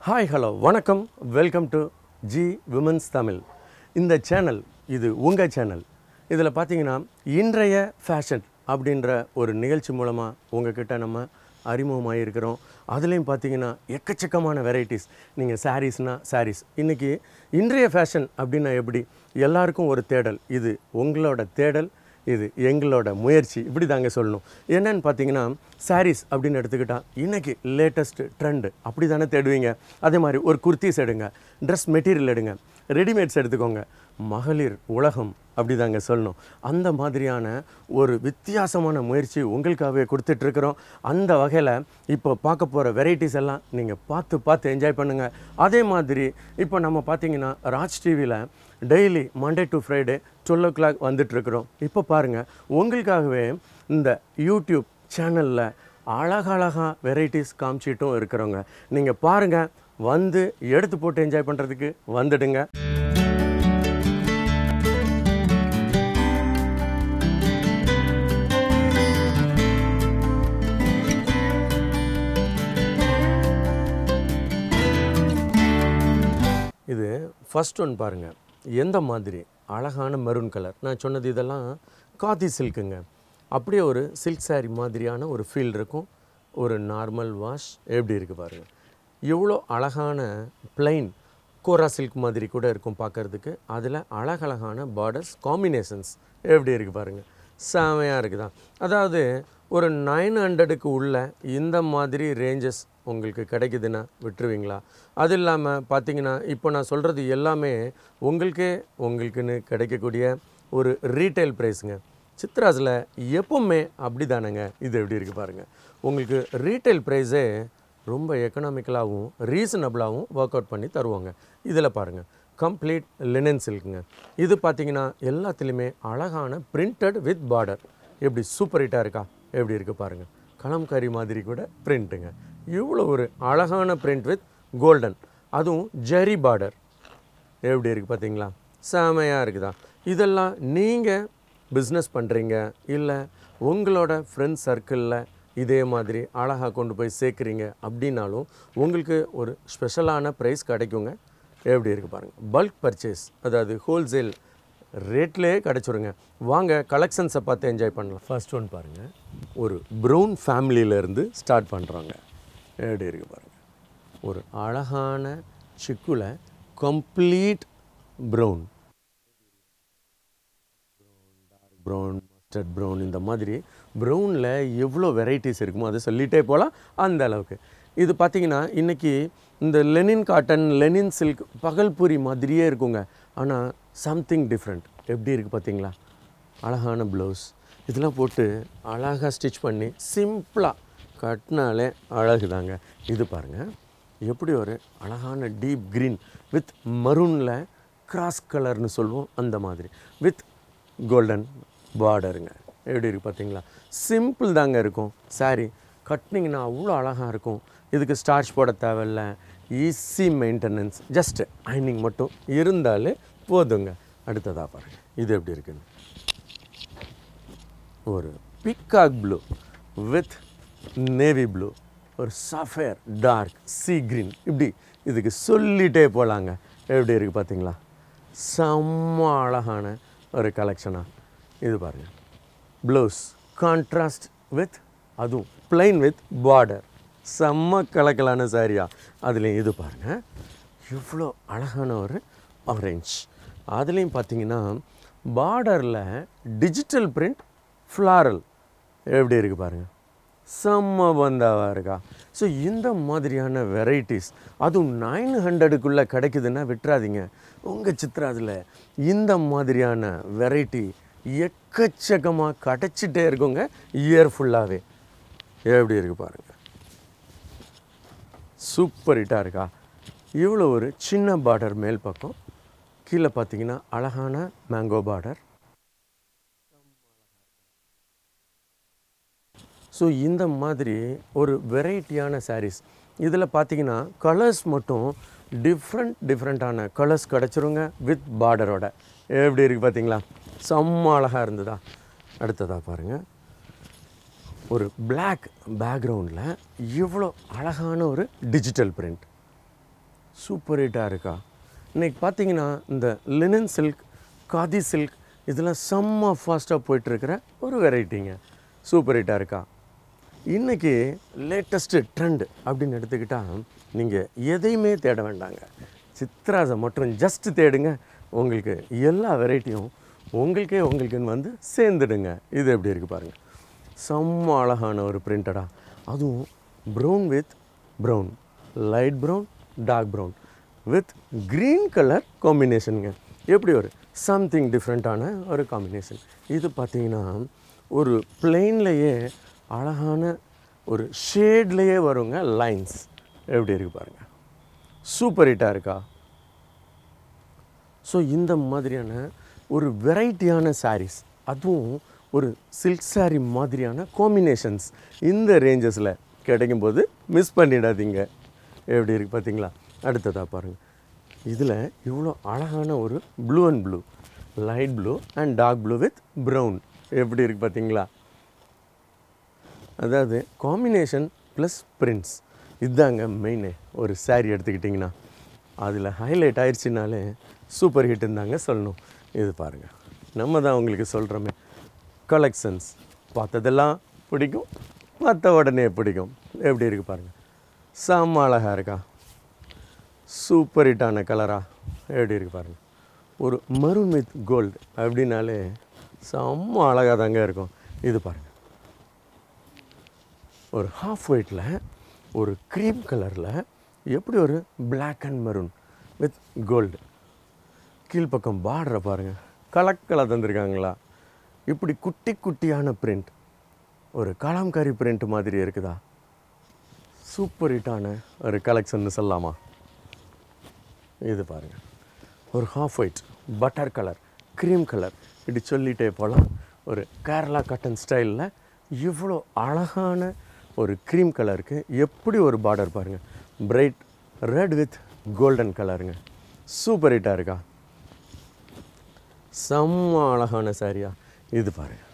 hi hello வணக்கம் welcome to G women's Tamil இந்த channel இது உங்கள் சேனல் இதில் பார்த்தீங்கன்னா இன்றைய ஃபேஷன் அப்படின்ற ஒரு நிகழ்ச்சி மூலமாக உங்ககிட்ட நம்ம அறிமுகமாக இருக்கிறோம் அதுலேயும் பார்த்தீங்கன்னா எக்கச்சக்கமான வெரைட்டிஸ் நீங்கள் சாரீஸ்னால் சாரீஸ் இன்றைக்கி இன்றைய ஃபேஷன் அப்படின்னா எப்படி எல்லாருக்கும் ஒரு தேடல் இது உங்களோட தேடல் இது எங்களோட முயற்சி இப்படி தாங்க சொல்லணும் என்னன்னு பார்த்தீங்கன்னா சாரீஸ் அப்படின்னு எடுத்துக்கிட்டால் இன்றைக்கி லேட்டஸ்ட் ட்ரெண்டு அப்படி தானே தேடுவீங்க அதே மாதிரி ஒரு குர்த்திஸ் எடுங்க ட்ரெஸ் மெட்டீரியல் எடுங்க ரெடிமேட்ஸ் எடுத்துக்கோங்க மகளிர் உலகம் அப்படி தாங்க சொல்லணும் அந்த மாதிரியான ஒரு வித்தியாசமான முயற்சி உங்களுக்காகவே கொடுத்துட்ருக்குறோம் அந்த வகையில் இப்போ பார்க்க போகிற வெரைட்டிஸ் எல்லாம் நீங்கள் பார்த்து பார்த்து என்ஜாய் பண்ணுங்கள் அதே மாதிரி இப்போ நம்ம பார்த்தீங்கன்னா ராஜ் டிவியில் daily Monday to Friday twelve o'clock வந்துட்டுருக்குறோம் இப்போ பாருங்கள் உங்களுக்காகவே இந்த யூடியூப் சேனலில் அழகழகாக வெரைட்டிஸ் காமிச்சிட்டும் இருக்கிறவங்க நீங்கள் பாருங்கள் வந்து எடுத்து போட்டு என்ஜாய் பண்ணுறதுக்கு வந்துடுங்க இது ஃபர்ஸ்ட் ஒன் பாருங்கள் எந்த மாதிரி அழகான மெரூன் கலர் நான் சொன்னது இதெல்லாம் காதி சில்க்குங்க அப்படியே ஒரு சில்க் saree மாதிரியான ஒரு ஃபீல் இருக்கும் ஒரு நார்மல் வாஷ் எப்படி இருக்குது பாருங்கள் எவ்வளோ அழகான plain கோரா சில்க் மாதிரி கூட இருக்கும் பார்க்கறதுக்கு அதில் அழகழகான பார்டர்ஸ் காம்பினேஷன்ஸ் எப்படி இருக்குது பாருங்கள் செமையாக இருக்குதா அதாவது ஒரு நைன் ஹண்ட்ரடுக்கு உள்ள இந்த மாதிரி ரேஞ்சஸ் உங்களுக்கு கிடைக்குதுன்னா விட்டுருவீங்களா அது இல்லாமல் பார்த்தீங்கன்னா இப்போ நான் சொல்கிறது எல்லாமே உங்களுக்கே உங்களுக்குன்னு கிடைக்கக்கூடிய ஒரு ரீட்டைல் ப்ரைஸுங்க சித்ராஸில் எப்பவுமே அப்படி தானேங்க இது எப்படி இருக்குது பாருங்கள் உங்களுக்கு ரீட்டைல் ப்ரைஸே ரொம்ப எக்கனாமிக்கலாகவும் ரீசனபிளாகவும் ஒர்க் அவுட் பண்ணி தருவாங்க இதில் பாருங்கள் கம்ப்ளீட் லினன் சில்க்குங்க இது பார்த்தீங்கன்னா எல்லாத்துலேயுமே அழகான பிரிண்டட் வித் பார்டர் எப்படி சூப்பர் ஹிட்டாக இருக்கா எப்படி இருக்குது பாருங்கள் கலம்காரி மாதிரி கூட பிரிண்ட்டுங்க இவ்வளோ ஒரு அழகான பிரிண்ட் வித் கோல்டன் அதுவும் ஜெரி பார்டர் எப்படி இருக்குது பார்த்தீங்களா செமையாக இருக்குதா இதெல்லாம் நீங்கள் பிஸ்னஸ் பண்ணுறீங்க இல்லை உங்களோட ஃப்ரெண்ட்ஸ் சர்க்கிளில் இதே மாதிரி அழகாக கொண்டு போய் சேர்க்குறீங்க அப்படின்னாலும் உங்களுக்கு ஒரு ஸ்பெஷலான ப்ரைஸ் கிடைக்குங்க எப்படி இருக்குது பாருங்கள் பல்க் பர்ச்சேஸ் அதாவது ஹோல்சேல் ரேட்லேயே கிடச்சிருங்க வாங்க கலெக்ஷன்ஸை பார்த்து என்ஜாய் பண்ணலாம் ஃபர்ஸ்ட் ஒன் பாருங்கள் ஒரு ப்ரௌன் ஃபேமிலியிலேருந்து ஸ்டார்ட் பண்ணுறாங்க எப்படி இருக்குது பாருங்கள் ஒரு அழகான சிக்குல complete brown brown mustard brown இந்த மாதிரி ப்ரௌனில் எவ்வளோ வெரைட்டிஸ் இருக்குமோ அதை சொல்லிகிட்டே போகலாம் அந்த அளவுக்கு இது பார்த்தீங்கன்னா இன்றைக்கி இந்த linen cotton linen silk Bhagalpuri மாதிரியே இருக்குங்க ஆனால் சம்திங் டிஃப்ரெண்ட் எப்படி இருக்குது பார்த்தீங்களா அழகான ப்ளவுஸ் இதெல்லாம் போட்டு அழகாக ஸ்டிச் பண்ணி சிம்பிளாக கட்டினாலே அழகுதாங்க இது பாருங்கள் எப்படி ஒரு அழகான டீப் க்ரீன் வித் மரூனில் கிராஸ் கலர்னு சொல்லுவோம் அந்த மாதிரி வித் கோல்டன் பார்டருங்க எப்படி இருக்குது பார்த்தீங்களா சிம்பிள் தாங்க இருக்கும் saree கட்டினீங்கன்னா அவ்வளோ அழகாக இருக்கும் இதுக்கு ஸ்டார்ச் போட தேவையில்ல ஈஸி மெயின்டெனன்ஸ் ஜஸ்ட் ஐனிங் மட்டும் இருந்தாலே போதுங்க அடுத்ததாக பாருங்கள் இது எப்படி இருக்குன்னு ஒரு peacock blue with navy blue ஒரு சஃபேர் டார்க் சீ கிரீன் இப்படி இதுக்கு சொல்லிட்டே போகலாங்க எப்படி இருக்குது பார்த்தீங்களா செம்ம அழகான ஒரு கலெக்ஷனாக இது பாருங்கள் ப்ளவுஸ் கான்ட்ராஸ்ட் வித் அதுவும் plain வித் பார்டர் செம்ம கலக்கலான சாரியா அதுலேயும் இது பாருங்கள் இவ்வளோ அழகான ஒரு ஆரஞ்ச் அதுலேயும் பார்த்தீங்கன்னா பார்டரில் டிஜிட்டல் பிரிண்ட் ஃப்ளாரல் எப்படி இருக்குது பாருங்கள் செம்ம பந்தாவாக இருக்கா ஸோ இந்த மாதிரியான வெரைட்டிஸ் அதுவும் நைன் ஹண்ட்ரடுக்குள்ளே கிடைக்குதுன்னா விட்டுறாதீங்க உங்கள் சித்ராதில் இந்த மாதிரியான வெரைட்டி எக்கச்சக்கமாக கிடச்சிட்டே இருக்குங்க இயர் ஃபுல்லாகவே எப்படி இருக்குது பாருங்கள் சூப்பர் ஹிட்டாக இருக்கா இவ்வளோ ஒரு சின்ன பார்டர் மேல் பக்கம் கீழே பார்த்தீங்கன்னா அழகான மேங்கோ பார்டர் ஸோ இந்த மாதிரி ஒரு வெரைட்டியான sarees இதில் பார்த்தீங்கன்னா கலர்ஸ் மட்டும் டிஃப்ரெண்ட் டிஃப்ரெண்ட்டான கலர்ஸ் கிடச்சிருங்க வித் பார்டரோட எப்படி இருக்குது பார்த்தீங்களா செம்ம அழகாக இருந்ததா அடுத்ததாக பாருங்கள் ஒரு Black பேக்ரவுண்டில் இவ்வளோ அழகான ஒரு டிஜிட்டல் பிரிண்ட் சூப்பர் ஹிட்டாக இருக்கா இன்னைக்கு பார்த்தீங்கன்னா இந்த லினன் சில்க் காதி சில்க் இதெல்லாம் செம்ம ஃபாஸ்ட்டாக போயிட்டுருக்கிற ஒரு வெரைட்டிங்க சூப்பர் ஹிட்டாக இருக்கா இன்றைக்கி லேட்டஸ்ட்டு ட்ரெண்ட் அப்படின்னு எடுத்துக்கிட்டால் நீங்கள் எதையுமே தேட வேண்டாங்க சித்ராஸை மட்டும் ஜஸ்ட் தேடுங்க உங்களுக்கு எல்லா வெரைட்டியும் உங்களுக்கே உங்களுக்குன்னு வந்து சேர்ந்துடுங்க இது எப்படி இருக்குது பாருங்கள் செம்ம அழகான ஒரு பிரிண்டடா அதுவும் brown with brown light brown dark brown with green colour காம்பினேஷனுங்க எப்படி ஒரு சம்திங் டிஃப்ரெண்ட்டான ஒரு காம்பினேஷன் இது பார்த்தீங்கன்னா ஒரு பிளெயின்லேயே அழகான ஒரு ஷேட்லேயே வருங்க லைன்ஸ் எப்படி இருக்கு பாருங்கள் சூப்பர் ஹிட்டாக இருக்கா ஸோ இந்த மாதிரியான ஒரு வெரைட்டியான sarees அதுவும் ஒரு சில்க் saree மாதிரியான காம்பினேஷன்ஸ் இந்த ரேஞ்சஸில் கிடைக்கும்போது மிஸ் பண்ணிடாதீங்க எப்படி இருக்குது பார்த்தீங்களா அடுத்ததாக பாருங்கள் இதில் இவ்வளோ அழகான ஒரு blue and blue light blue and dark blue with brown எப்படி இருக்குது பார்த்தீங்களா அதாவது காம்பினேஷன் ப்ளஸ் பிரிண்ட்ஸ் இதுதாங்க மெயின் ஒரு saree எடுத்துக்கிட்டிங்கன்னா அதில் ஹைலைட் ஆயிடுச்சுனாலே சூப்பர் ஹிட்னு தாங்க சொல்லணும் இது பாருங்கள் நம்ம தான் உங்களுக்கு சொல்கிறோமே கலெக்ஷன்ஸ் பார்த்ததெல்லாம் பிடிக்கும் பார்த்த உடனே பிடிக்கும் எப்படி இருக்குது பாருங்கள் செம்ம அழகாக இருக்கா சூப்பர் ஹிட்டான கலரா எப்படி இருக்குது பாருங்கள் ஒரு மருன் வித் கோல்டு அப்படின்னாலே செம்ம அழகாக தாங்க இருக்கும் இது பாருங்கள் ஒரு ஹாஃப் ஒயிட்டில் ஒரு க்ரீம் கலரில் எப்படி ஒரு Black and maroon with gold கீழ்ப்பக்கம் பார்டரை பாருங்கள் கலக்கலாக தந்திருக்காங்களா இப்படி குட்டி குட்டியான பிரிண்ட் ஒரு கலாம்காரி பிரிண்ட் மாதிரி இருக்குதா சூப்பர் ஹிட்டான ஒரு கலெக்ஷன் சொல்லலாமா இது பாருங்கள் ஒரு half white butter colour cream colour இப்படி சொல்லிட்டே போகலாம் ஒரு கேரளா கட்டன் ஸ்டைலில் இவ்வளோ அழகான ஒரு க்ரீம் கலருக்கு எப்படி ஒரு பார்டர் பாருங்கள் பிரைட் ரெட் வித் கோல்டன் கலருங்க சூப்பர் ஹிட்டாக இருக்கா செம்ம அழகான சாரியா இது பாருங்க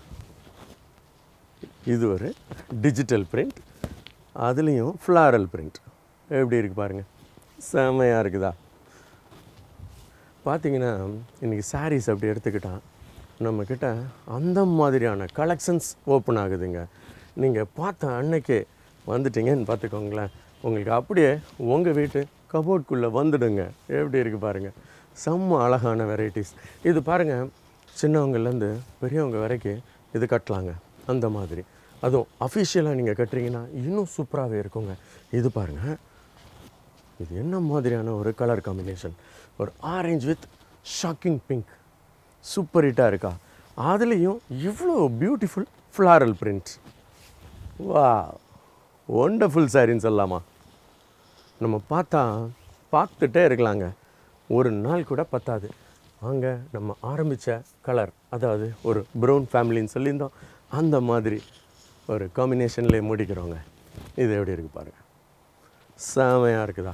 இது ஒரு டிஜிட்டல் பிரிண்ட் அதுலேயும் ஃப்ளாரல் பிரிண்ட் எப்படி இருக்குது பாருங்கள் செம்மையாக இருக்குதா பார்த்தீங்கன்னா இன்றைக்கி சாரீஸ் அப்படி எடுத்துக்கிட்டால் நம்மக்கிட்ட அந்த மாதிரியான கலெக்ஷன்ஸ் ஓப்பன் ஆகுதுங்க நீங்கள் பார்த்த அன்னைக்கே வந்துட்டீங்கன்னு பார்த்துக்கோங்களேன் உங்களுக்கு அப்படியே உங்கள் வீட்டு கபோர்ட்குள்ளே வந்துடுங்க எப்படி இருக்குது பாருங்கள் செம்ம அழகான வெரைட்டிஸ் இது பாருங்கள் சின்னவங்கலேருந்து பெரியவங்க வரைக்கும் இது கட்டலாங்க அந்த மாதிரி அதுவும் அஃபிஷியலாக நீங்கள் கட்டுறீங்கன்னா இன்னும் சூப்பராகவே இருக்குங்க இது பாருங்கள் இது என்ன மாதிரியான ஒரு கலர் காம்பினேஷன் ஒரு orange with shocking pink super ஹிட்டாக இருக்கா அதுலேயும் இவ்வளோ beautiful floral print wow wonderful சாரின்னு சொல்லலாமா நம்ம பார்த்தா பார்த்துட்டே இருக்கலாங்க ஒரு நாள் கூட பத்தாது அங்கே நம்ம ஆரம்பித்த கலர் அதாவது ஒரு ப்ரௌன் ஃபேமிலின்னு சொல்லியிருந்தோம் அந்த மாதிரி ஒரு காம்பினேஷன்லேயே முடிக்கிறோங்க இது எப்படி இருக்குது பாருங்கள் செமையாக இருக்குதா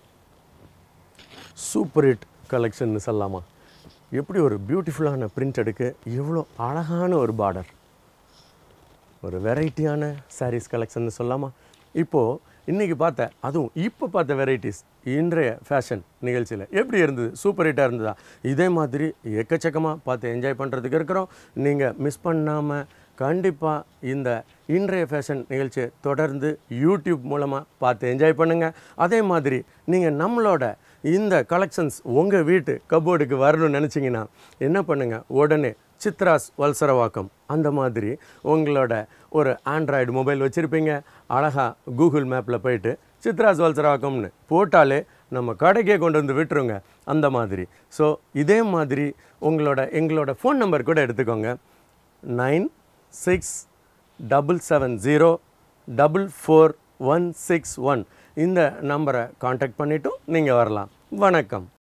சூப்பர் ஹிட் கலெக்ஷன் சொல்லலாமா எப்படி ஒரு பியூட்டிஃபுல்லான பிரிண்ட் எடுக்க எவ்வளோ அழகான ஒரு பார்டர் ஒரு வெரைட்டியான sarees கலெக்ஷன் சொல்லலாமா இப்போது இன்றைக்கி பார்த்த அதுவும் இப்போ பார்த்த வெரைட்டிஸ் இன்றைய ஃபேஷன் நிகழ்ச்சியில் எப்படி இருந்தது சூப்பர் ஹிட்டாக இருந்ததா இதே மாதிரி எக்கச்சக்கமாக பார்த்து என்ஜாய் பண்ணுறதுக்கு இருக்கிறோம் நீங்கள் மிஸ் பண்ணாமல் கண்டிப்பாக இந்த இன்றைய ஃபேஷன் நிகழ்ச்சியை தொடர்ந்து யூடியூப் மூலமாக பார்த்து என்ஜாய் பண்ணுங்கள் அதே மாதிரி நீங்கள் நம்மளோட இந்த கலெக்ஷன்ஸ் உங்கள் வீட்டு கபோர்டுக்கு வரணும்னு நினச்சிங்கன்னா என்ன பண்ணுங்கள் உடனே சித்ராஸ் வல்சரவாக்கம் அந்த மாதிரி உங்களோட ஒரு ஆண்ட்ராய்டு மொபைல் வச்சுருப்பீங்க அழகாக கூகுள் மேப்பில் போயிட்டு சித்ராஸ் வல்சரவாக்கம்னு போட்டாலே நம்ம கடைக்கே கொண்டு வந்து விட்டுருங்க அந்த மாதிரி ஸோ இதே மாதிரி உங்களோட எங்களோட ஃபோன் நம்பர் கூட எடுத்துக்கோங்க nine six double seven zero double four one six one இந்த நம்பரை காண்டாக்ட் பண்ணிவிட்டும் நீங்கள் வரலாம் வணக்கம்